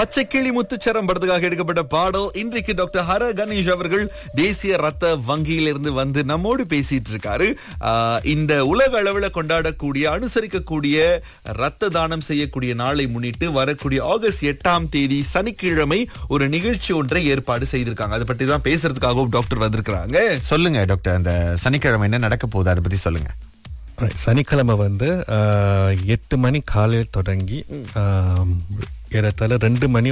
பச்சை கிளி முத்துச்சரம் படத்துக்காக எடுக்கப்பட்ட பாடல் இன்றைக்கு டாக்டர் ஹர கணேஷ் அவர்கள் தேசிய ரத்த வங்கியிலிருந்து வந்து நம்மோடு பேசிட்டு இருக்காரு ஆஹ் இந்த உலக அளவுல கொண்டாடக்கூடிய அனுசரிக்கக்கூடிய ரத்த தானம் செய்யக்கூடிய நாளை முன்னிட்டு வரக்கூடிய ஆகஸ்ட் எட்டாம் தேதி சனிக்கிழமை ஒரு நிகழ்ச்சி ஒன்றை ஏற்பாடு செய்திருக்காங்க அதை பற்றி தான் பேசுறதுக்காகவும் டாக்டர் வந்திருக்கிறாங்க சொல்லுங்க டாக்டர் அந்த சனிக்கிழமை என்ன நடக்க போகுது அதை பத்தி சொல்லுங்க Right. சனிக்கிழமை வந்து ஆஹ், எட்டு மணி காலையில் தொடங்கி ஆம், ஏறத்தாழ ரெண்டு மணி